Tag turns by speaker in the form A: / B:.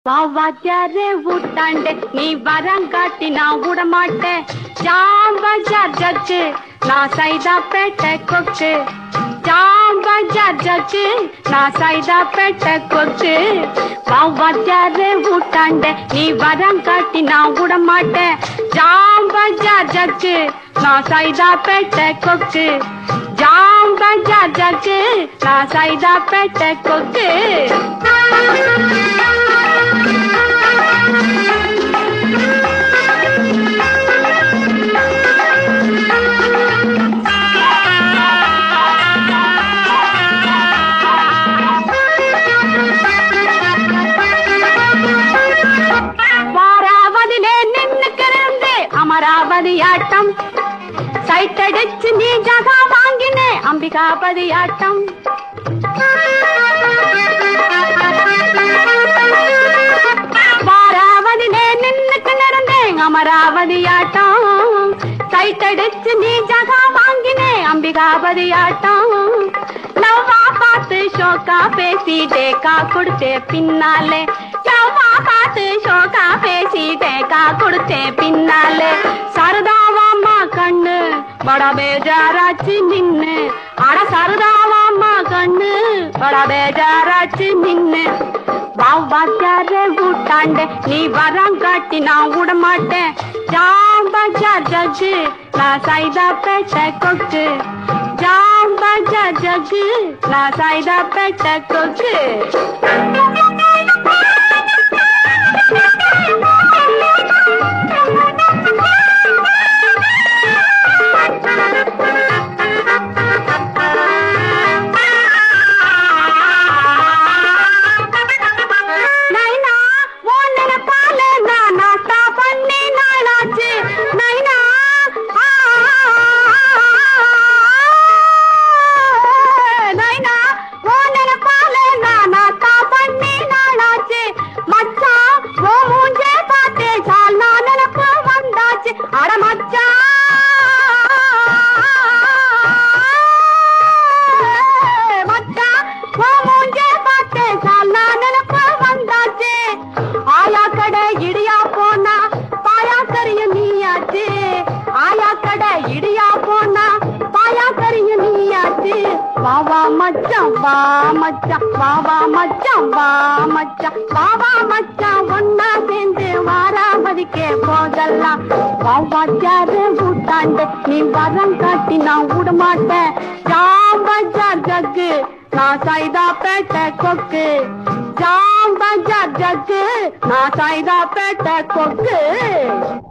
A: வாவாச்சாரே ஊட்டாண்டே நீ வரங்காட்டி நான் விட மாட்டேன் ஜாம்பஜார் ஜக்கு நான் சைதாப்பேட்டை கொக்கு ஜாம்பஜார் ஜக்கு நான் சைதாப்பேட்டை கொக்கு வாவாச்சாரே ஊட்டாண்டே நீ வரங்காட்டி நான் விட மாட்டேன் ஜாம்பஜார் ஜக்கு நான் சைதாப்பேட்டை கொக்கு ஜாம்பஜார் ஜக்கு நான் சைதாப்பேட்டை கொக்கு வாராவதிலே நின்னுக்கிருந்து அமராவதி ஆட்டம் சைட் அடிச்சு நீ ஜகா வாங்கினே அம்பிகாபதி ஆட்டம் வாராவதிலே நின்னுக்கு நிறந்தேன் அமராவதி ஆட்டம் சைட் அடிச்சு நீ ஜகா வாங்கினே அம்பிகாபதி ஆட்டம் நவ்வா பார்த்து ஷோக்கா பேசி டேக்கா கொடுத்தே பின்னாலே நவ்வா பார்த்து ஷோக்கா பேசி டேக்கா கொடுத்தே பின்னாலே சரதாவாம்மா கண்ணு பட பேஜாராச்சு நின்னு அட சரதாவாம்மா கண்ணு பட பேஜாராச்சு நின்னு வாத்தியாரே ஊட்டாண்டே நீ வரங்காட்டி நான் விட மாட்டேன் ஜாம்பஜா ஜக்கு நான் சைதா பேட்டை கொக்கு ஜாம்பஜா ஜக்கு நான் சைதா பேட்டை கொக்கு நைனா உன் நினைப்பால நான் நாட்டா பண்ணி நாளாச்சு நைனா ஆ, நைனா உன் நினைப்பால நான் நாட்டா பண்ணி நாளாச்சு மச்சான் உன் மூஞ்சே பார்த்தே சால் நான் நினைப்பு வந்தாச்சு அட மச்சான் மச்சான் உன் மூஞ்சே பார்த்தே சால் நான் நினைப்பு வந்தாச்சு ஆயா கடை இடியா போனா பாயா கரிய நீயாச்சு ஆயா கடை இடியா போனா பாயா கரிய நீயாச்சு வா வா மச்சான் வா மச்சான் வா வா மச்சான் வா மச்சான் வா வா மச்சான் ஒன்னா சேர்ந்து வாராமதிக்கே போகலாம் வா வாச்சாரு கூட்டாண்டு நீ வரம் காட்டி நான் விட மாட்டேன் ஜாம்பஜார் ஜக்கு நான் சைதா பேட்டை கொக்கு ஜாம்பஜார் ஜக்கு நான் சைதா பேட்டை கொக்கு